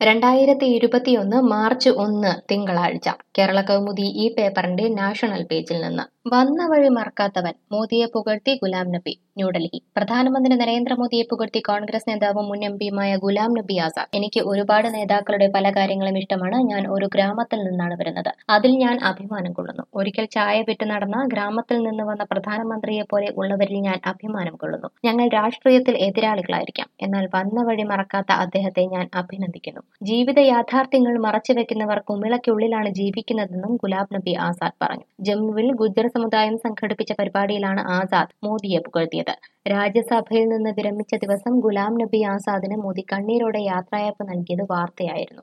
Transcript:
രണ്ടായിരത്തി ഇരുപത്തിയൊന്ന് മാർച്ച് ഒന്ന് തിങ്കളാഴ്ച കേരള കൗമുദി ഈ പേപ്പറിന്റെ നാഷണൽ പേജിൽ നിന്ന് വന്ന വഴി മറക്കാത്തവൻ മോദിയെ പുകഴ്ത്തി ഗുലാം നബി ന്യൂഡൽഹി പ്രധാനമന്ത്രി നരേന്ദ്രമോദിയെ പുകഴ്ത്തി കോൺഗ്രസ് നേതാവും മുൻ എം പിയുമായ ഗുലാം നബി ആസാദ് എനിക്ക് ഒരുപാട് നേതാക്കളുടെ പല കാര്യങ്ങളും ഇഷ്ടമാണ് ഞാൻ ഒരു ഗ്രാമത്തിൽ നിന്നാണ് വരുന്നത് അതിൽ ഞാൻ അഭിമാനം കൊള്ളുന്നു ഒരിക്കൽ ചായ വിറ്റ് നടന്ന ഗ്രാമത്തിൽ നിന്ന് വന്ന പ്രധാനമന്ത്രിയെ പോലെ ഉള്ളവരിൽ ഞാൻ അഭിമാനം കൊള്ളുന്നു ഞങ്ങൾ രാഷ്ട്രീയത്തിൽ എതിരാളികളായിരിക്കാം എന്നാൽ വന്ന വഴി മറക്കാത്ത അദ്ദേഹത്തെ ഞാൻ അഭിനന്ദിക്കുന്നു ജീവിത യാഥാർത്ഥ്യങ്ങൾ മറച്ചുവെക്കുന്നവർ കുമിളയ്ക്കുള്ളിലാണ് ജീവിക്കുന്നതെന്നും ഗുലാം നബി ആസാദ് പറഞ്ഞു ജമ്മുവിൽ ഗുജ്ജർ സമുദായം സംഘടിപ്പിച്ച പരിപാടിയിലാണ് ആസാദ് മോദിയെ പുകഴ്ത്തിയത് രാജ്യസഭയിൽ നിന്ന് വിരമിച്ച ദിവസം ഗുലാം നബി ആസാദിന് മോദി കണ്ണീരോടെ യാത്രയയപ്പ് നൽകിയത് വാർത്തയായിരുന്നു